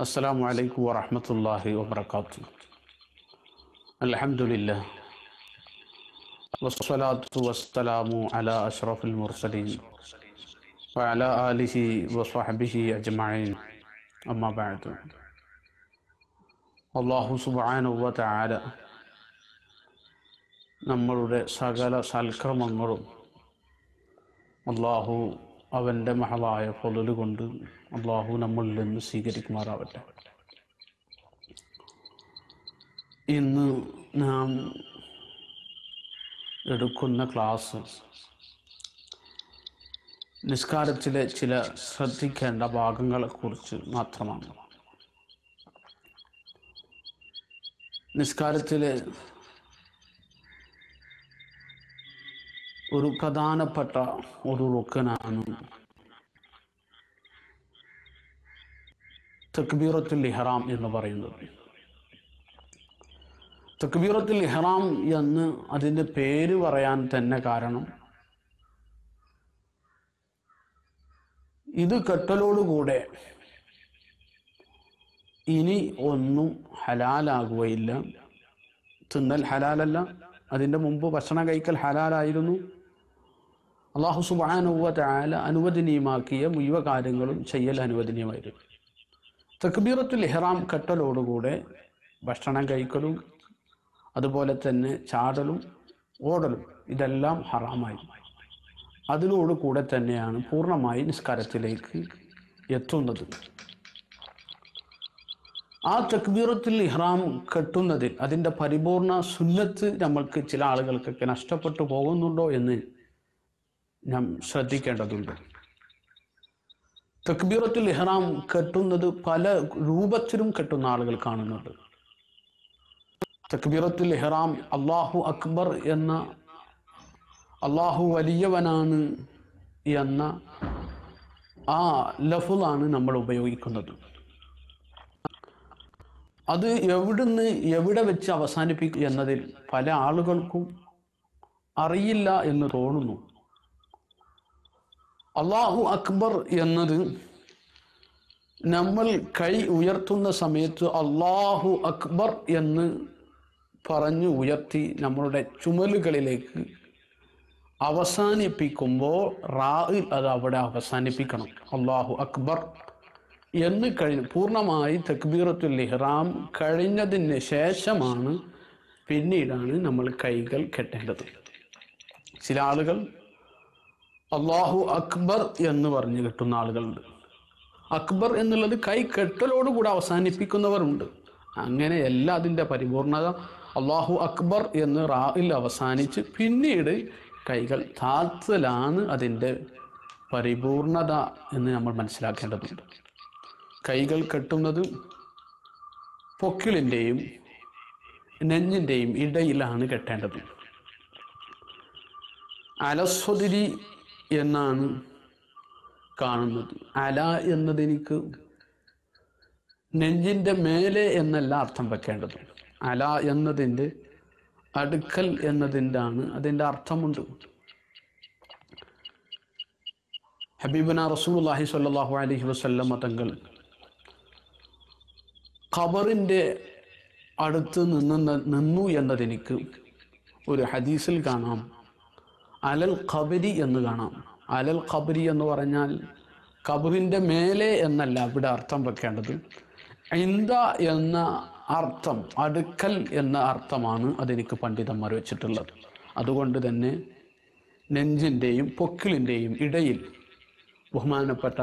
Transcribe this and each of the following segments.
السلام عليكم ورحمة الله وبركاته الحمد لله والصلاة والسلام على أشرف المرسلين وعلى آله وصحبه أجمعين أما بعد അള്ളാഹു സുബാനുവ താര നമ്മളുടെ സകല സൽക്രമങ്ങളും അള്ളാഹു അവൻ്റെ മഹളായ പൊലല് കൊണ്ട് അള്ളാഹു നമ്മളിൽ നിന്ന് സ്വീകരിക്കുമാറാവട്ടെ ഇന്ന് നാം എടുക്കുന്ന ക്ലാസ് നിസ്കാരത്തിലെ ചില ശ്രദ്ധിക്കേണ്ട ഭാഗങ്ങളെക്കുറിച്ച് മാത്രമാണ് നിസ്കാരത്തിലെ ഒരു പ്രധാനപ്പെട്ട ഒരു റുക്കനാണ് തക്ബീറത്തുൽ ഇഹ്റാം എന്ന് പറയുന്നത് തക്ബീറത്തുൽ ഇഹ്റാം എന്ന് അതിൻ്റെ പേര് പറയാൻ തന്നെ കാരണം ഇത് കെട്ടലോടുകൂടെ ഇനി ഒന്നും ഹലാലാകുകയില്ല തിന്നൽ ഹലാലല്ല അതിൻ്റെ മുമ്പ് ഭക്ഷണം കഴിക്കൽ ഹലാലായിരുന്നു അള്ളാഹു സുബാനുവ താല അനുവദനീയമാക്കിയ മുഴുവ കാര്യങ്ങളും ചെയ്യൽ അനുവദനീയമായിരുന്നു തക്ബീറത്തുൽ ഇഹ്റാം കെട്ടലോടുകൂടെ ഭക്ഷണം കഴിക്കലും അതുപോലെ തന്നെ ചാടലും ഓടലും ഇതെല്ലാം ഹറാമായി അതിനോട് കൂടെ തന്നെയാണ് പൂർണ്ണമായി നിസ്കാരത്തിലേക്ക് എത്തുന്നത് ആ തക്ബീറത്തിൽ ഇഹ്റാം കെട്ടുന്നതിൽ അതിൻ്റെ പരിപൂർണ സുന്നത്ത് നമ്മൾക്ക് ചില ആളുകൾക്കൊക്കെ നഷ്ടപ്പെട്ടു പോകുന്നുണ്ടോ എന്ന് നാം ശ്രദ്ധിക്കേണ്ടതുണ്ട് തക്ബീറത്തുൽ ഇഹ്റാം കെട്ടുന്നത് പല രൂപത്തിലും കെട്ടുന്ന ആളുകൾ കാണുന്നുണ്ട് തക്ബീറത്തുൽ ഇഹ്റാം അള്ളാഹു അക്ബർ എന്ന അള്ളാഹു വലിയവനാണ് എന്ന ആ ലഫുലാണ് നമ്മൾ ഉപയോഗിക്കുന്നത് അത് എവിടുന്ന് എവിടെ വെച്ച് അവസാനിപ്പിക്കും എന്നതിൽ പല ആളുകൾക്കും അറിയില്ല എന്ന് തോന്നുന്നു അള്ളാഹു അക്ബർ എന്നത് നമ്മൾ കൈ ഉയർത്തുന്ന സമയത്ത് അള്ളാഹു അക്ബർ എന്ന് പറഞ്ഞു ഉയർത്തി നമ്മളുടെ ചുമലുകളിലേക്ക് അവസാനിപ്പിക്കുമ്പോൾ റാ അത് അവിടെ അവസാനിപ്പിക്കണം അള്ളാഹു അക്ബർ എന്ന് കഴിഞ്ഞ് പൂർണ്ണമായി തക്ബീറത്തുൽ ഇഹ്റാം കഴിഞ്ഞതിന് ശേഷമാണ് പിന്നീടാണ് നമ്മൾ കൈകൾ കെട്ടേണ്ടത് ചില ആളുകൾ അള്ളാഹു അക്ബർ എന്ന് പറഞ്ഞ് കെട്ടുന്ന ആളുകളുണ്ട് അക്ബർ എന്നുള്ളത് കൈ കെട്ടലോടുകൂടെ അവസാനിപ്പിക്കുന്നവരുണ്ട് അങ്ങനെയല്ല അതിൻ്റെ പരിപൂർണത അള്ളാഹു അക്ബർ എന്ന് റായിൽ അവസാനിച്ച് പിന്നീട് കൈകൾ താത്തലാണ് അതിൻ്റെ പരിപൂർണത എന്ന് നമ്മൾ മനസ്സിലാക്കേണ്ടതുണ്ട് കൈകൾ കെട്ടുന്നത് പൊക്കിളിൻ്റെയും നെഞ്ഞിൻ്റെയും ഇടയിലാണ് കെട്ടേണ്ടത് അലസ്വതിരി എന്നാണ് കാണുന്നത് അല എന്നതെനിക്ക് നെഞ്ചിൻ്റെ മേലെ എന്നല്ല അർത്ഥം വെക്കേണ്ടത് അല എന്നതിൻ്റെ അടുക്കൽ എന്നതിൻ്റെ ആണ് അതിൻ്റെ അർത്ഥമുണ്ട് ഹബീബന റസൂലുള്ളാഹി സ്വല്ലല്ലാഹു അലൈഹി വസല്ലം തങ്ങൾ ഖബറിൻ്റെ അടുത്ത് നിന്ന് നിന്നു എന്നതെനിക്ക് ഒരു ഹദീസിൽ കാണാം അലൽ ഖബരി എന്ന് കാണാം അലൽ ഖബരി എന്ന് പറഞ്ഞാൽ ഖബറിൻ്റെ മേലെ എന്നല്ല ഇവിടെ അർത്ഥം വെക്കേണ്ടത് ഇന്ത എന്ന അർത്ഥം അടുക്കൽ എന്ന അർത്ഥമാണ് അതെനിക്ക് പണ്ഡിതന്മാർ വെച്ചിട്ടുള്ളത് അതുകൊണ്ട് തന്നെ നെഞ്ചിൻ്റെയും പൊക്കിളിൻ്റെയും ഇടയിൽ ബഹുമാനപ്പെട്ട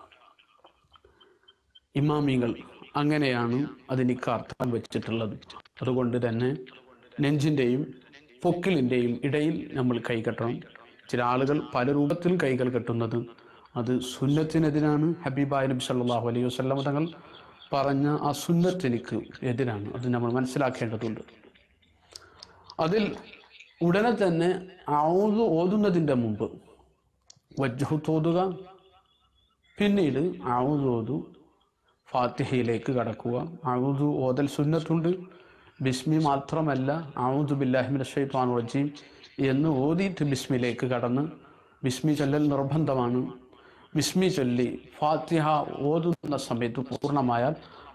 ഇമാമികൾ അങ്ങനെയാണ് അതിനിക്ക് അർത്ഥം വെച്ചിട്ടുള്ളത് അതുകൊണ്ട് തന്നെ നെഞ്ചിൻ്റെയും പൊക്കിളിൻ്റെയും ഇടയിൽ നമ്മൾ കൈ കെട്ടണം ചില ആളുകൾ പല രൂപത്തിൽ കൈകൾ കെട്ടുന്നത് അത് സുന്നത്തിനെതിരാണ് ഹബീബായ നബി സല്ലല്ലാഹു അലൈഹി വസല്ലം തങ്ങൾ പറഞ്ഞ ആ സുന്നത്തിനിക്ക് എതിരാണ് അത് നമ്മൾ മനസ്സിലാക്കേണ്ടതുണ്ട് അതിൽ ഉടനെ തന്നെ ഔദു ഓതുന്നതിൻ്റെ മുമ്പ് വജ്ഹു തോതുക പിന്നീട് ഔദു ഓതു ഫാത്തിഹയിലേക്ക് കടക്കുക ഔദു ഓതൽ സുന്നത്തുണ്ട് ബിസ്മി മാത്രമല്ല ഔദു ബില്ലാഹിമിൻ ഷൈത്വാൻ റജീം എന്ന് ഓതിയിട്ട് ബിസ്മിലേക്ക് കടന്ന് ബിസ്മി ചൊല്ലൽ നിർബന്ധമാണ് ബിസ്മി ചൊല്ലി ഫാത്തിഹ ഓതുന്ന സമയത്ത് പൂർണ്ണമായാൽ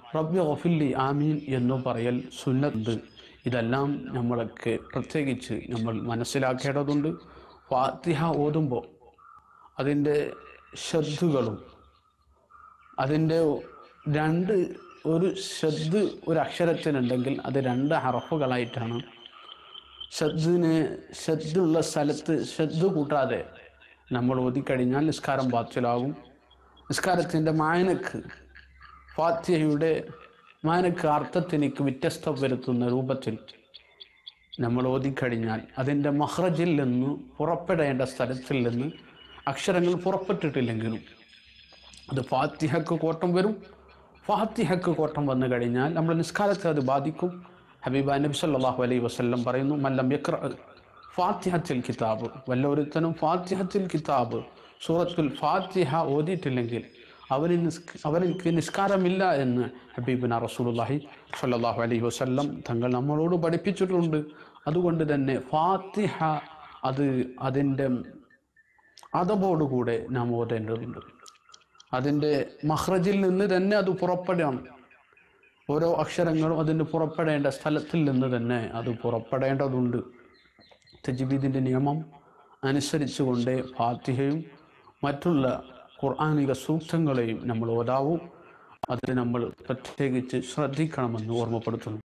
റബ്ബി ഒഫില്ലി ആമീൻ എന്നു പറയൽ സുന്നത്ത് ഇതെല്ലാം നമ്മളൊക്കെ പ്രത്യേകിച്ച് നമ്മൾ മനസ്സിലാക്കേണ്ടതുണ്ട് ഫാത്തിഹ ഓതുമ്പോൾ അതിൻ്റെ ശ്രദ്ധകളും അതിൻ്റെ രണ്ട് ഒരു ശ്രദ്ധ ഒരു അക്ഷരത്തിനുണ്ടെങ്കിൽ അത് രണ്ട് ഹറഫുകളായിട്ടാണ് ശ്രദ്ധിന് ശ്രദ്ധയുള്ള സ്ഥലത്ത് ശ്രദ്ധ കൂട്ടാതെ നമ്മൾ ഓതിക്കഴിഞ്ഞാൽ നിസ്കാരം ബാത്തിലാകും നിസ്കാരത്തിൻ്റെ മായനക്ക് ഫാത്തിഹയുടെ മായനക്ക് അർത്ഥത്തിനിക്ക് വ്യത്യസ്തം വരുത്തുന്ന രൂപത്തിൽ നമ്മൾ ഓതിക്കഴിഞ്ഞാൽ അതിൻ്റെ മഹ്റജിൽ നിന്ന് പുറപ്പെടേണ്ട സ്ഥലത്തിൽ നിന്ന് അക്ഷരങ്ങൾ പുറപ്പെട്ടിട്ടില്ലെങ്കിലും അത് ഫാത്തിഹക്ക് കോട്ടം വരും ഫാത്തിഹക്ക് കോട്ടം വന്നു കഴിഞ്ഞാൽ നമ്മൾ നിസ്കാരത്തെ അത് ബാധിക്കും ഹബീബ നബി സല്ലല്ലാഹു അലൈഹി വസല്ലം പറയുന്നു മല്ലം യക്ര ഫാത്തിഹത്തിൽ കിതാബ് വല്ലൊരുത്തനും ഫാത്തിഹത്തിൽ കിതാബ് സൂറത്തുൽ ഫാത്തിഹ ഓതിയിട്ടില്ലെങ്കിൽ അവന് നിസ് അവനിക്ക് നിസ്കാരമില്ല എന്ന് ഹബീബിന റസൂലുള്ളാഹി സ്വല്ലല്ലാഹു അലൈഹി വസല്ലം തങ്ങൾ നമ്മളോട് പഠിപ്പിച്ചിട്ടുണ്ട് അതുകൊണ്ട് തന്നെ ഫാത്തിഹ അത് അതിൻ്റെ അതബോടുകൂടെ നാം ഓതേണ്ടതുണ്ട് അതിൻ്റെ മഹ്റജിൽ നിന്ന് തന്നെ അത് പുറപ്പെടണം ഓരോ അക്ഷരങ്ങളും അതിന് പുറപ്പെടേണ്ട സ്ഥലത്തിൽ നിന്ന് തന്നെ അത് പുറപ്പെടേണ്ടതുണ്ട് തജ്ബീദിൻ്റെ നിയമം അനുസരിച്ചുകൊണ്ട് ഫാത്തിഹയും മറ്റുള്ള ഖുർആാനിക സൂക്തങ്ങളെയും നമ്മൾ ഓതാവും അത് നമ്മൾ പ്രത്യേകിച്ച് ശ്രദ്ധിക്കണമെന്ന് ഓർമ്മപ്പെടുത്തുന്നു